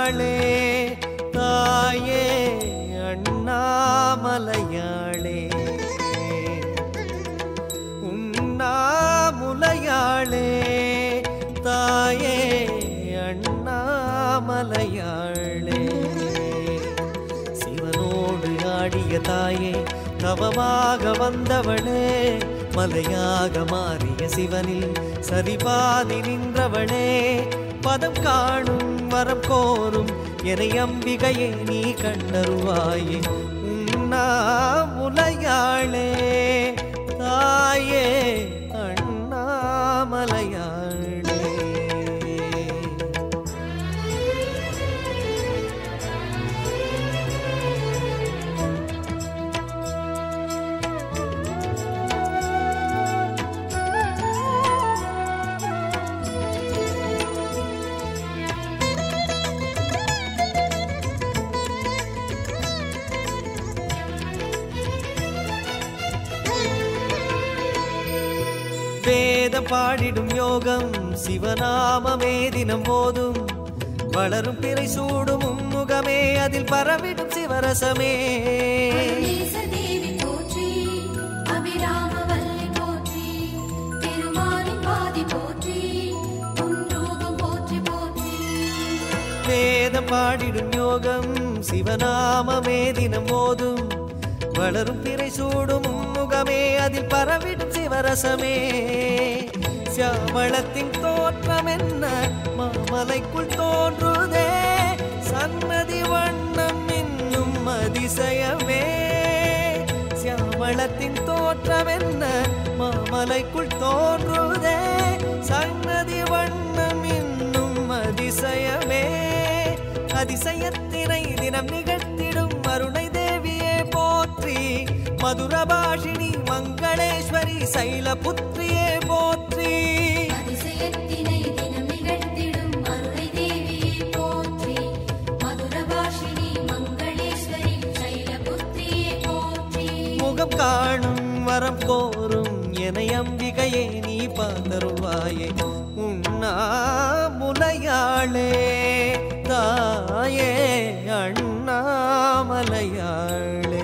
அண்ணாமுலையாளே தாயே அண்ணாமலையாளே உண்ணாமுலையாளே தாயே அண்ணாமலையாளே சிவனோடு ஆடிய தாயே தவமாக வந்தவளே மலையாக மாறிய சிவனில் சரிபாதி நின்றவளே பதம் காணும் வரம் கோரும் என அம்பிகையே நீ கண்டருவாயே உண்ணாமுலையாளே தாயே அண்ணாமலையாளே வேதம் பாடிடும் யோகம் சிவநாமமே தினம் போதும் வளரும் பிறை சூடும் உன்முகமே அதில் பரவிடும் சிவரசமே தேவி போற்றி அபிராமவல்லி போற்றி திருமாலின் பாதி போற்றி உன்ரூபம் போற்றி போற்றி வேதம் பாடிடும் யோகம் சிவநாமமே தினம் போதும் வளரும் பிறை சூடும் உன்முகமே அதில் பரவிடும் சிவரசமே சியாமளத்தின் தோற்றம் என்ன மாமலைக்குள் தோன்றுதே சன்னதி வண்ணம் இன்னும் அதிசயமே சியாமளத்தின் தோற்றம் என்ன மாமலைக்குள் தோன்றுதே சன்னதி வண்ணம் இன்னும் அதிசயமே அதிசயத்தினை தினம் நிகழ்த்திடும் அருணை தேவியே போற்றி மதுரபாஷினி மங்களேஸ்வரி சைலபுத்திரியே போற்றி அதிசயத்தினை தினம் நிகழ்த்திடும் அருளை தேவியே போற்றி மதுரபாஷினி மங்களேஸ்வரி சைலபுத்திரியே போற்றி முகம் காணும் வரம் கோரும் என அம்பிகையே நீ பார்த்தருவாயே உண்ணா முலையாளே தாயே அண்ணாமலையாளே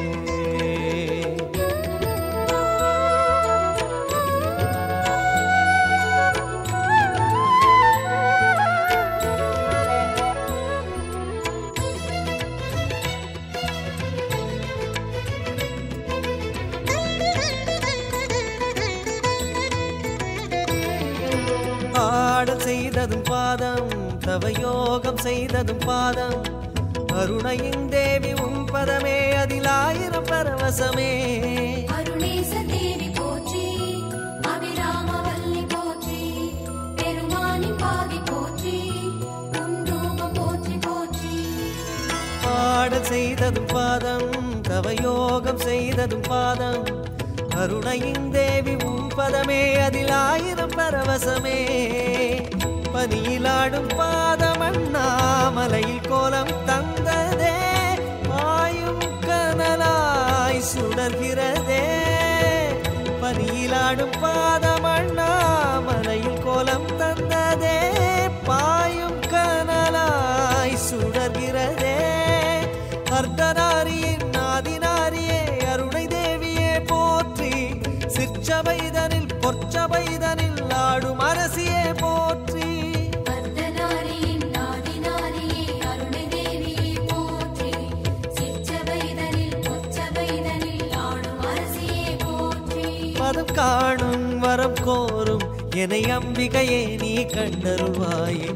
ஆடல் செய்ததும் பாதம் தவயோகம் செய்ததும் பாதம் அருணையின் தேவி உன் பதமே அதில் ஆயிரம் பரவசமே அருணேச தேவி போற்றி அபிராமவல்லி போற்றி பெருமானின் பாதி போற்றி உன்ரூபம் போற்றி போற்றி ஆடல் செய்ததும் பாதம் தவயோகம் செய்ததும் பாதம் அருணையின் தேவி உன் பதமே அதில் ஆயிரம் பரவசமே பனியிலாடும் பாதம் அண்ணாமலையில் கோலம் தந்ததே பாயும் கனலாய் சுடர்கிறதே பனியிலாடும் பாதம் அண்ணாமலையில் கோலம் தந்ததே பாயும் கனலாய் சுடர்கிறதே அர்த்தநாரியின் நாதினாரியே அருணை தேவியே போற்றி சிற்சபைதனில் பொற்சபைதனில் ஆடும் அரசியே போற்றி அர்த்தநாரியின் நாதிநாரியே அருணை தேவியே போற்றி சிற்றபைதனில் பொற்றபைதனில் ஆடும் அரசியே போற்றி பதம் காணும் வரம் கோரும் என்னை அம்பிகையே நீ கண்டருள்வாயே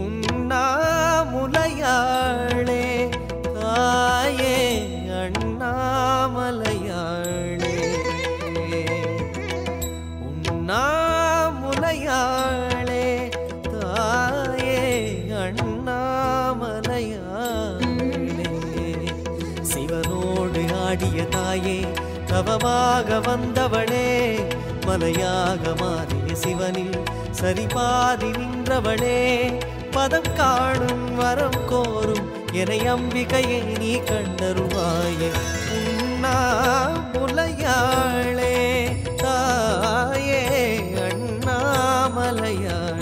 உண்ணாமுலையாளே தாயே அண்ணாமலையாளே உண்ணாமுலையாளே தாயே அண்ணாமலையாளே சிவனோடு ஆடிய தாயே தவமாக வந்தவளே மலையாக மாறிய சிவனில் சரிபாதி நின்றவளே பதம் காணும் வரம் கோரும் என அம்பிகையை நீ கண்டருவாயே உண்ணா முலையாளே தாயே அண்ணாமலையாளே